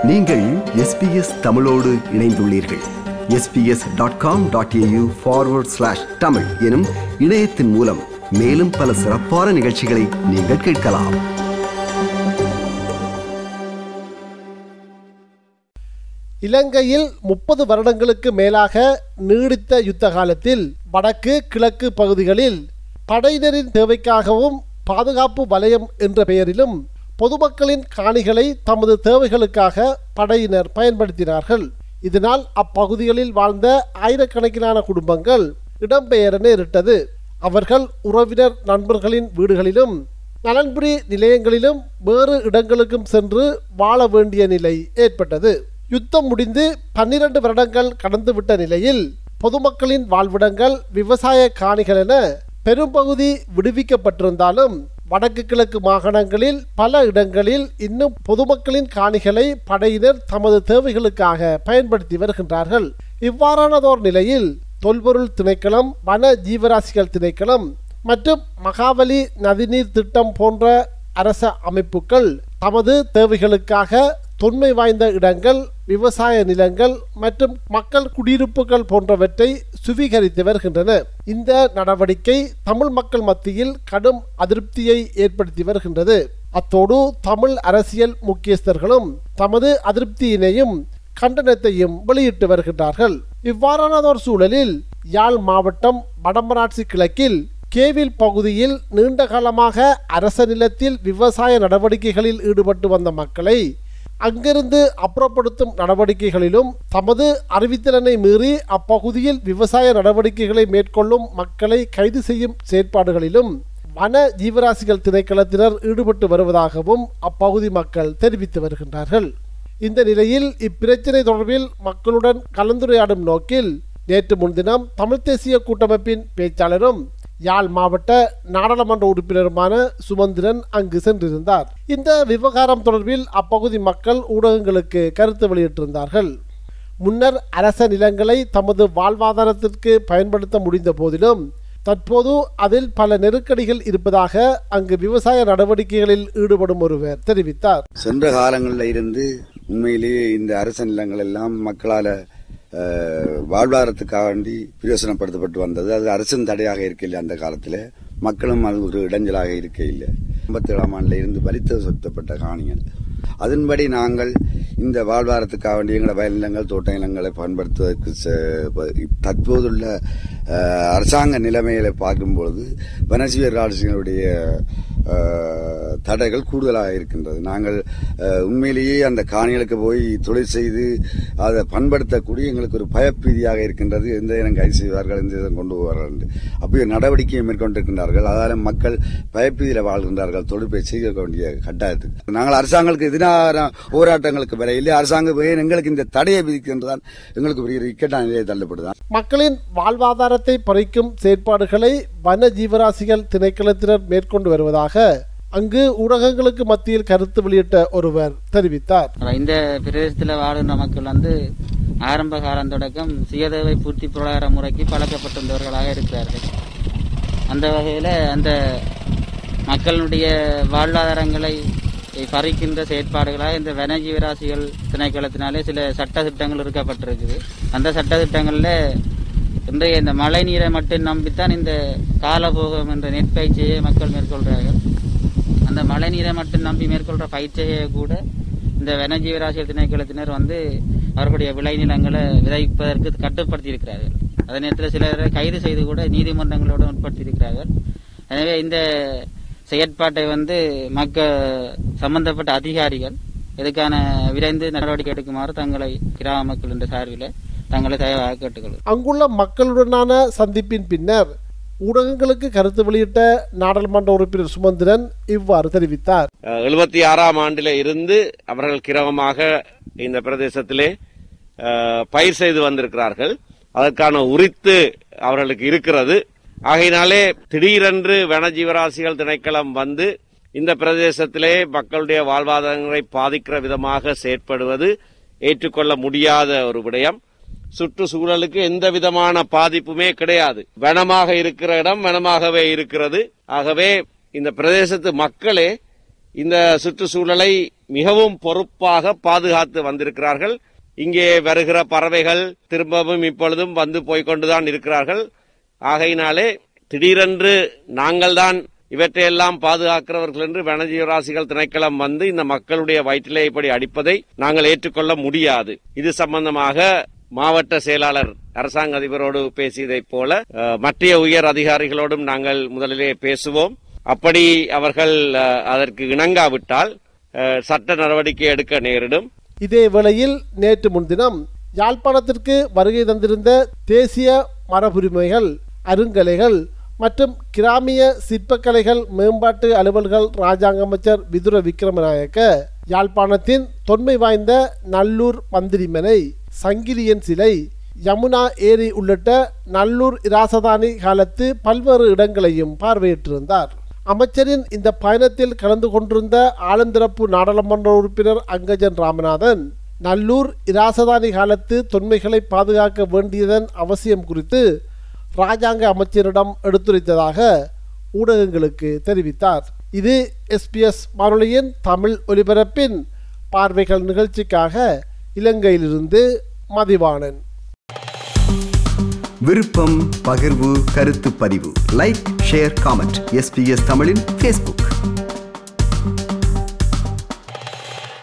நீங்கள் எஸ்பிஎஸ் தமிழோடு இணைந்துள்ளீர்கள் SBS dot com dot AU forward slash Tamil எனும் இணையத்தின் மூலம் மேலும் பல சிறப்பான நிகழ்ச்சிகளை நீங்கள் கேட்கலாம் இலங்கையில் முப்பது வருடங்களுக்கு மேலாக நீடித்த யுத்த காலத்தில் வடக்கு கிழக்கு பகுதிகளில் படையினரின் தேவைக்காகவும் பாதுகாப்பு வலயம் என்ற பெயரிலும் பொதுமக்களின் காணிகளை தமது தேவைகளுக்காக படையினர் பயன்படுத்தினார்கள் இதனால் அப்பகுதிகளில் வாழ்ந்த ஆயிரக்கணக்கிலான குடும்பங்கள் இடம்பெயர நேரிட்டது அவர்கள் உறவினர் நண்பர்களின் வீடுகளிலும் நலன்புரி நிலையங்களிலும் வேறு இடங்களுக்கும் சென்று வாழ வேண்டிய நிலை ஏற்பட்டது யுத்தம் முடிந்து பன்னிரண்டு வருடங்கள் கடந்துவிட்ட நிலையில் பொதுமக்களின் வாழ்விடங்கள் விவசாய காணிகள் என பெரும்பகுதி விடுவிக்கப்பட்டிருந்தாலும் வடக்கு கிழக்கு மாகாணங்களில் பல இடங்களில் இன்னும் பொதுமக்களின் காணிகளை படையினர் தமது தேவைகளுக்காக பயன்படுத்தி வருகின்றார்கள் இவ்வாறானதோர் நிலையில் தொல்பொருள் திணைக்களம் வன ஜீவராசிகள் திணைக்களம் மற்றும் மகாவலி நதிநீர் திட்டம் போன்ற அரச அமைப்புகள் தமது தேவைகளுக்காக தொன்மை வாய்ந்த இடங்கள் விவசாய நிலங்கள் மற்றும் மக்கள் குடியிருப்புகள் போன்றவற்றை சுவீகரித்து வருகின்றன இந்த நடவடிக்கை தமிழ் மக்கள் மத்தியில் கடும் அதிருப்தியை ஏற்படுத்தி வருகின்றது அத்தோடு தமிழ் அரசியல் முக்கியஸ்தர்களும் தமது அதிருப்தியினையும் கண்டனத்தையும் வெளியிட்டு வருகின்றார்கள் இவ்வாறானதோர் சூழலில் யாழ் மாவட்டம் வடமராட்சி கிழக்கில் கேவில் பகுதியில் நீண்ட காலமாக அரச நிலத்தில் விவசாய நடவடிக்கைகளில் ஈடுபட்டு வந்த மக்களை அங்கிருந்து அப்புறப்படுத்தும் நடவடிக்கைகளிலும் தமது அறிவித்தலனை மீறி அப்பகுதியில் விவசாய நடவடிக்கைகளை மேற்கொள்ளும் மக்களை கைது செய்யும் செயற்பாடுகளிலும் வன ஜீவராசிகள் திணைக்களத்தினர் ஈடுபட்டு வருவதாகவும் அப்பகுதி மக்கள் தெரிவித்து வருகின்றார்கள் இந்த நிலையில் இப்பிரச்சினை தொடர்பில் மக்களுடன் கலந்துரையாடும் நோக்கில் நேற்று முன்தினம் தமிழ்த் தேசிய கூட்டமைப்பின் பேச்சாளரும் யாழ் மாவட்ட நாடாளுமன்ற உறுப்பினருமான சுமந்திரன் அங்கு சென்றிருந்தார் இந்த விவகாரம் தொடர்பில் அப்பகுதி மக்கள் ஊடகங்களுக்கு கருத்து வெளியிட்டிருந்தார்கள் முன்னர் அரச நிலங்களை தமது வாழ்வாதாரத்திற்கு பயன்படுத்த முடிந்த போதிலும் தற்போது அதில் பல நெருக்கடிகள் இருப்பதாக அங்கு விவசாய நடவடிக்கைகளில் ஈடுபடும் ஒருவர் தெரிவித்தார் சென்ற காலங்களில் இருந்து உண்மையிலேயே இந்த அரச நிலங்கள் எல்லாம் மக்களால அஹ், வாழ்வாதாரத்துக்காக வேண்டி பிரயோசனப்படுத்தப்பட்டு வந்தது அது அரசின் தடையாக இருக்கையில் அந்த காலத்தில் மக்களும் அது ஒரு இடைஞ்சலாக இருக்கையில் ஐம்பத்தி ஏழாம் ஆண்டில் இருந்து வலித்து சொத்தப்பட்ட காணிகள் அதன்படி நாங்கள் இந்த வாழ்வாதாரத்துக்காக வேண்டிய எங்களோட வயல் நிலங்கள் தோட்ட நிலங்களை பயன்படுத்துவதற்கு ச- தற்போதுள்ள அஹ், அரசாங்க நிலைமைகளை பார்க்கும்பொழுது வனஜீவ ராட்சியங்களுடைய அஹ், தடைகள் கூடுதலாக இருக்கின்றது நாங்கள் அஹ், உண்மையிலேயே அந்த காணிகளுக்கு போய் தொழில் செய்து அதை பண்படுத்தக்கூடிய எங்களுக்கு ஒரு பயப்பீதியாக இருக்கின்றது எந்த இடம் கைது செய்வார்கள் எந்த இடம் கொண்டு போவார்கள் என்று அப்படி நடவடிக்கையை மேற்கொண்டிருக்கின்றார்கள் அதால மக்கள் பயப்பீதியில் வாழ்கின்றார்கள் தொழிற்பை செய்ய வேண்டிய கட்டாயத்துக்கு நாங்கள் அரசாங்கத்துக்கு எதிரான போராட்டங்களுக்கு வர இல்லை அரசாங்கம் ஏன் எங்களுக்கு இந்த தடையை விதிக்கின்றதான் எங்களுக்கு பெரிய இக்கட்டான நிலையை தள்ளப்படுதான் மக்களின் வாழ்வாதாரத்தை பறிக்கும் செயற்பாடுகளை வன ஜீவராசிகள் திணைக்களத்தினர் மேற்கொண்டு வருவதாக அங்கு ஊடகங்களுக்கு மத்தியில் கருத்து வெளியிட்ட ஒருவர் தெரிவித்தார் இந்த பிரதேசத்தில் வாழுகின்ற மக்கள் வந்து ஆரம்ப காலம் தொடக்கம் சுயதேவை பூர்த்தி பொருளாதார முறைக்கு பழக்கப்பட்டிருந்தவர்களாக இருக்கிறார்கள் அந்த வகையில் அந்த மக்களுடைய வாழ்வாதாரங்களை பறிக்கின்ற செயற்பாடுகளாக இந்த வன ஜீவராசிகள் திணைக்களத்தினாலே சில சட்ட திட்டங்கள் இருக்கப்பட்டிருக்குது அந்த சட்ட திட்டங்களில் இன்றைய இந்த மழை நீரை மட்டும் நம்பித்தான் இந்த காலபோகம் என்ற நெற்பயிற்சியை மக்கள் மேற்கொள்கிறார்கள் அந்த மழை நீரை மட்டும் நம்பி மேற்கொள்ற பயிற்சியை கூட இந்த வனஜீவராசியல் திணைக்களத்தினர் வந்து அவர்களுடைய விளைநிலங்களை விதைப்பதற்கு கட்டுப்படுத்தி இருக்கிறார்கள் அதே நேரத்தில் சிலரை கைது செய்து கூட நீதிமன்றங்களோடு உட்படுத்தி இருக்கிறார்கள் எனவே இந்த செயற்பாட்டை வந்து மக்க சம்பந்தப்பட்ட அதிகாரிகள் இதுக்கான விரைந்து நடவடிக்கை எடுக்குமாறு தங்களை கிராம மக்கள் என்ற சார்பில் தங்களை தயவாக கேட்டுக்கொள்கிறேன் அங்குள்ள மக்களுடனான சந்திப்பின் பின்னர் ஊடகங்களுக்கு கருத்து வெளியிட்ட நாடாளுமன்ற உறுப்பினர் சுமந்திரன் இவ்வாறு தெரிவித்தார் எழுபத்தி ஆறாம் ஆண்டில இருந்து அவர்கள் கிரமமாக இந்த பிரதேசத்திலே அஹ், பயிர் செய்து வந்திருக்கிறார்கள் அதற்கான உரித்து அவர்களுக்கு இருக்கிறது ஆகையினாலே திடீரென்று வனஜீவராசிகள் திணைக்களம் வந்து இந்த பிரதேசத்திலே மக்களுடைய வாழ்வாதாரங்களை பாதிக்கிற விதமாக செயற்படுவது ஏற்றுக்கொள்ள முடியாத ஒரு விடயம் சுற்றுச்சூழலுக்கு எந்த விதமான பாதிப்புமே கிடையாது வனமாக இருக்கிற இடம் வனமாகவே இருக்கிறது ஆகவே இந்த பிரதேசத்து மக்களே இந்த சுற்றுச்சூழலை மிகவும் பொறுப்பாக பாதுகாத்து வந்திருக்கிறார்கள் இங்கே வருகிற பறவைகள் திரும்பவும் இப்பொழுதும் வந்து போய்கொண்டுதான் இருக்கிறார்கள் ஆகையினாலே திடீரென்று நாங்கள்தான் இவற்றையெல்லாம் பாதுகாக்கிறவர்கள் என்று வனஜீவராசிகள் திணைக்களம் வந்து இந்த மக்களுடைய வயிற்றிலே இப்படி அடிப்பதை நாங்கள் ஏற்றுக்கொள்ள முடியாது இது சம்பந்தமாக மாவட்ட செயலாளர் அரசாங்க அதிபரோடு பேசியதைப் போல அஹ், மற்ற உயர் அதிகாரிகளோடும் நாங்கள் முதலிலே பேசுவோம் அப்படி அவர்கள் அஹ், அதற்கு இணங்காவிட்டால் அஹ், சட்ட நடவடிக்கை எடுக்க நேரிடும் இதே வேளையில் நேற்று முன்தினம் யாழ்ப்பாணத்திற்கு வருகை தந்திருந்த தேசிய மரபுரிமைகள் அருங்கலைகள் மற்றும் கிராமிய சிற்பக்கலைகள் மேம்பாட்டு அலுவல்கள் ராஜாங்க அமைச்சர் விதுர விக்ரமநாயக்க யாழ்ப்பாணத்தின் தொன்மை வாய்ந்த நல்லூர் மந்திரிமனை சங்கிலியன் சிலை யமுனா ஏரி உள்ளிட்ட நல்லூர் இராசதானி காலத்து பல்வேறு இடங்களையும் பார்வையிட்டிருந்தார் அமைச்சரின் இந்த பயணத்தில் கலந்து கொண்டிருந்த ஆளுந்திரப்பு நாடாளுமன்ற உறுப்பினர் அங்கஜன் ராமநாதன் நல்லூர் இராசதானி காலத்து தொன்மைகளை பாதுகாக்க வேண்டியதன் அவசியம் குறித்து ராஜாங்க அமைச்சரிடம் எடுத்துரைத்ததாக ஊடகங்களுக்கு தெரிவித்தார் இது எஸ்பிஎஸ் வானொலியின் தமிழ் ஒலிபரப்பின் பார்வைகள் நிகழ்ச்சிக்காக இலங்கையிலிருந்து மதிவாணன் விருப்பம் பகிர்வு கருத்து பதிவு லைக் ஷேர் காமெண்ட் எஸ்பிஎஸ் தமிழின் ஃபேஸ்புக்